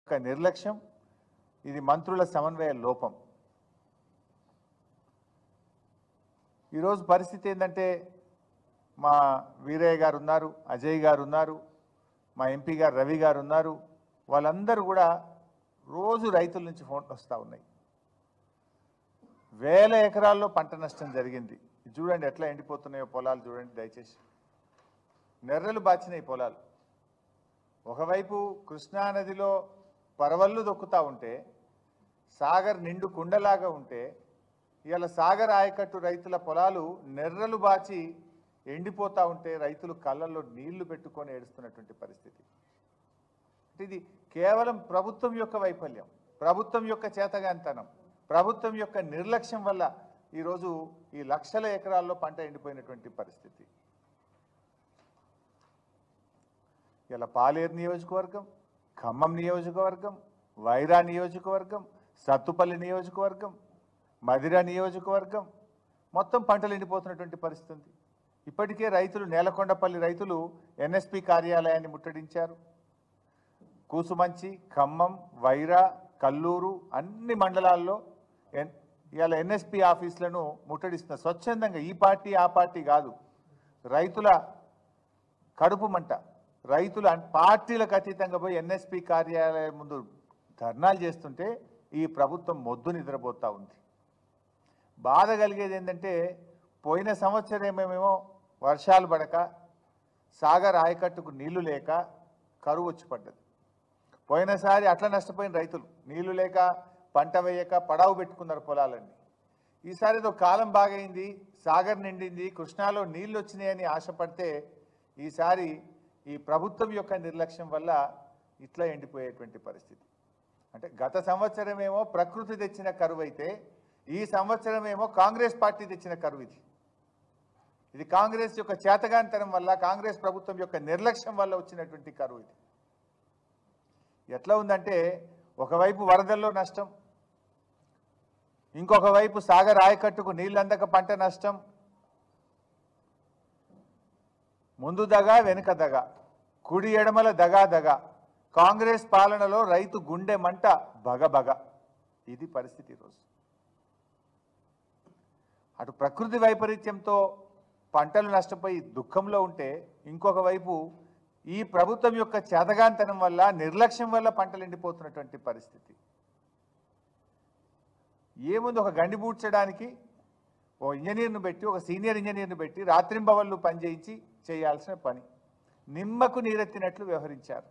యొక్క నిర్లక్ష్యం ఇది మంత్రుల సమన్వయ లోపం ఈరోజు పరిస్థితి ఏంటంటే మా వీరయ్య గారు ఉన్నారు అజయ్ గారు ఉన్నారు మా ఎంపీ గారు రవి గారు ఉన్నారు వాళ్ళందరూ కూడా రోజు రైతుల నుంచి ఫోన్ వస్తూ ఉన్నాయి వేల ఎకరాల్లో పంట నష్టం జరిగింది ఇది చూడండి ఎట్లా ఎండిపోతున్నాయో పొలాలు చూడండి దయచేసి నెర్రలు బాచినాయి పొలాలు ఒకవైపు కృష్ణానదిలో పరవళ్ళు దొక్కుతూ ఉంటే సాగర్ నిండు కుండలాగా ఉంటే ఇవాళ సాగర్ ఆయకట్టు రైతుల పొలాలు నెర్రలు బాచి ఎండిపోతూ ఉంటే రైతులు కళ్ళల్లో నీళ్లు పెట్టుకొని ఏడుస్తున్నటువంటి పరిస్థితి అంటే ఇది కేవలం ప్రభుత్వం యొక్క వైఫల్యం ప్రభుత్వం యొక్క చేతగాంతనం ప్రభుత్వం యొక్క నిర్లక్ష్యం వల్ల ఈరోజు ఈ లక్షల ఎకరాల్లో పంట ఎండిపోయినటువంటి పరిస్థితి ఇలా పాలేరు నియోజకవర్గం ఖమ్మం నియోజకవర్గం వైరా నియోజకవర్గం సత్తుపల్లి నియోజకవర్గం మదిర నియోజకవర్గం మొత్తం పంటలు ఎండిపోతున్నటువంటి పరిస్థితి ఉంది ఇప్పటికే రైతులు నేలకొండపల్లి రైతులు ఎన్ఎస్పి కార్యాలయాన్ని ముట్టడించారు కూసుమంచి ఖమ్మం వైరా కల్లూరు అన్ని మండలాల్లో ఎన్ ఇవాళ ఎన్ఎస్పి ఆఫీసులను ముట్టడిస్తున్నారు స్వచ్ఛందంగా ఈ పార్టీ ఆ పార్టీ కాదు రైతుల కడుపు మంట రైతులు అన్- పార్టీలకు అతీతంగా పోయి ఎన్ఎస్పి కార్యాలయం ముందు ధర్నాలు చేస్తుంటే ఈ ప్రభుత్వం మొద్దు నిద్రపోతూ ఉంది బాధ కలిగేది ఏంటంటే పోయిన సంవత్సరం ఏమేమో వర్షాలు పడక సాగర్ ఆయకట్టుకు నీళ్లు లేక కరువు వచ్చి పడ్డది పోయినసారి అట్లా నష్టపోయిన రైతులు నీళ్లు లేక పంట వేయక పడావు పెట్టుకున్నారు పొలాలన్నీ ఈసారి ఏదో కాలం బాగైంది సాగర్ నిండింది కృష్ణాలో నీళ్లు వచ్చినాయని ఆశపడితే ఈసారి ఈ ప్రభుత్వం యొక్క నిర్లక్ష్యం వల్ల ఇట్లా ఎండిపోయేటువంటి పరిస్థితి అంటే గత సంవత్సరం ఏమో ప్రకృతి తెచ్చిన కరువు అయితే ఈ సంవత్సరం ఏమో కాంగ్రెస్ పార్టీ తెచ్చిన కరువు ఇది ఇది కాంగ్రెస్ యొక్క చేతగానితనం వల్ల కాంగ్రెస్ ప్రభుత్వం యొక్క నిర్లక్ష్యం వల్ల వచ్చినటువంటి కరువు ఇది ఎట్లా ఉందంటే ఒకవైపు వరదల్లో నష్టం ఇంకొక వైపు సాగర్ ఆయకట్టుకు నీళ్ళందక పంట నష్టం ముందు దగా వెనుక దగ కుడి ఎడమల దగా దగ కాంగ్రెస్ పాలనలో రైతు గుండె మంట బగ బగ ఇది పరిస్థితి ఈరోజు అటు ప్రకృతి వైపరీత్యంతో పంటలు నష్టపోయి దుఃఖంలో ఉంటే ఇంకొక వైపు ఈ ప్రభుత్వం యొక్క చేతగాంతనం వల్ల నిర్లక్ష్యం వల్ల పంటలు ఎండిపోతున్నటువంటి పరిస్థితి ఏముంది ఒక గండి పూడ్చడానికి ఓ ఇంజనీర్ను పెట్టి ఒక సీనియర్ ఇంజనీర్ను పెట్టి రాత్రింబవళ్ళు పనిచేయించి చేయాల్సిన పని నిమ్మకు నీరెత్తినట్లు వ్యవహరించారు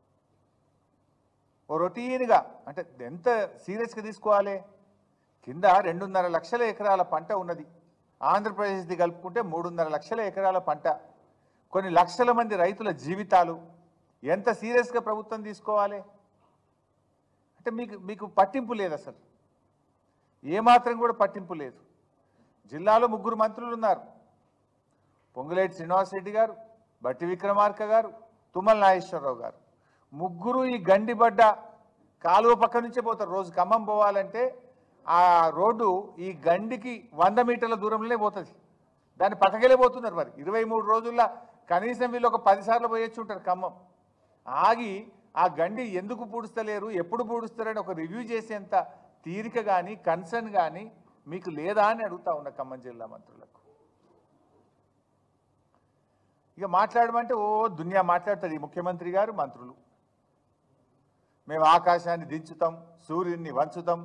ఓ రొటీన్గా అంటే ఎంత సీరియస్గా తీసుకోవాలి కింద రెండున్నర లక్షల ఎకరాల పంట ఉన్నది ఆంధ్రప్రదేశ్ది కలుపుకుంటే మూడున్నర లక్షల ఎకరాల పంట కొన్ని లక్షల మంది రైతుల జీవితాలు ఎంత సీరియస్గా ప్రభుత్వం తీసుకోవాలి అంటే మీకు మీకు పట్టింపు లేదు అసలు ఏమాత్రం కూడా పట్టింపు లేదు జిల్లాలో ముగ్గురు మంత్రులు ఉన్నారు పొంగులేటి శ్రీనివాసరెడ్డి గారు బట్టి విక్రమార్క గారు తుమ్మల నాగేశ్వరరావు గారు ముగ్గురు ఈ గండిబడ్డ కాలువ పక్క నుంచే పోతారు రోజు ఖమ్మం పోవాలంటే ఆ రోడ్డు ఈ గండికి వంద మీటర్ల దూరంలోనే పోతుంది దాన్ని పక్కకెళ్ళే పోతున్నారు మరి ఇరవై మూడు రోజుల్లో కనీసం వీళ్ళు ఒక పది సార్లు పోయొచ్చు ఉంటారు ఖమ్మం ఆగి ఆ గండి ఎందుకు పూడుస్తలేరు ఎప్పుడు పూడుస్తారని ఒక రివ్యూ చేసేంత తీరిక కానీ కన్సర్న్ కానీ మీకు లేదా అని అడుగుతా ఉన్నా ఖమ్మం జిల్లా మంత్రులకు ఇక మాట్లాడమంటే ఓ దునియా మాట్లాడుతుంది ఈ ముఖ్యమంత్రి గారు మంత్రులు మేము ఆకాశాన్ని దించుతాం సూర్యుడిని వంచుతాం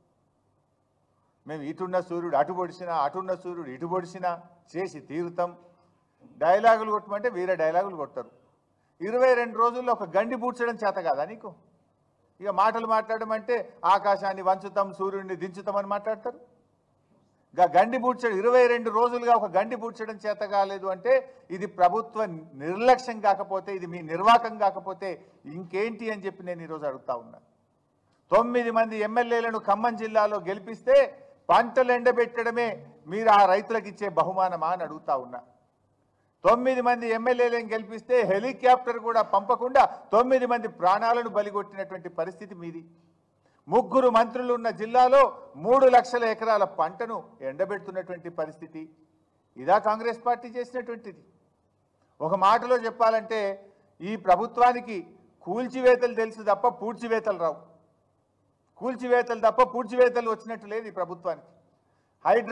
మేము ఇటున్న సూర్యుడు అటు పొడిచినా అటున్న సూర్యుడు ఇటు పొడిచినా చేసి తీరుతాం డైలాగులు కొట్టమంటే వీరే డైలాగులు కొడతారు ఇరవై రెండు రోజుల్లో ఒక గండి పూడ్చడం చేత కాదా నీకు ఇక మాటలు మాట్లాడడం అంటే ఆకాశాన్ని వంచుతాం సూర్యుడిని దించుతాం అని మాట్లాడతారు గా గండి పూడ్చడం ఇరవై రెండు రోజులుగా ఒక గండి పూడ్చడం చేత కాలేదు అంటే ఇది ప్రభుత్వ నిర్లక్ష్యం కాకపోతే ఇది మీ నిర్వాకం కాకపోతే ఇంకేంటి అని చెప్పి నేను ఈరోజు అడుగుతా ఉన్నా తొమ్మిది మంది ఎమ్మెల్యేలను ఖమ్మం జిల్లాలో గెలిపిస్తే పంటలు ఎండబెట్టడమే మీరు ఆ రైతులకు ఇచ్చే బహుమానమా అని అడుగుతా ఉన్నా తొమ్మిది మంది ఎమ్మెల్యేలను గెలిపిస్తే హెలికాప్టర్ కూడా పంపకుండా తొమ్మిది మంది ప్రాణాలను బలిగొట్టినటువంటి పరిస్థితి మీది ముగ్గురు మంత్రులు ఉన్న జిల్లాలో మూడు లక్షల ఎకరాల పంటను ఎండబెడుతున్నటువంటి పరిస్థితి ఇదా కాంగ్రెస్ పార్టీ చేసినటువంటిది ఒక మాటలో చెప్పాలంటే ఈ ప్రభుత్వానికి కూల్చివేతలు తెలుసు తప్ప పూడ్చివేతలు రావు కూల్చివేతలు తప్ప పూడ్చివేతలు వచ్చినట్టు లేదు ఈ ప్రభుత్వానికి హైడ్రా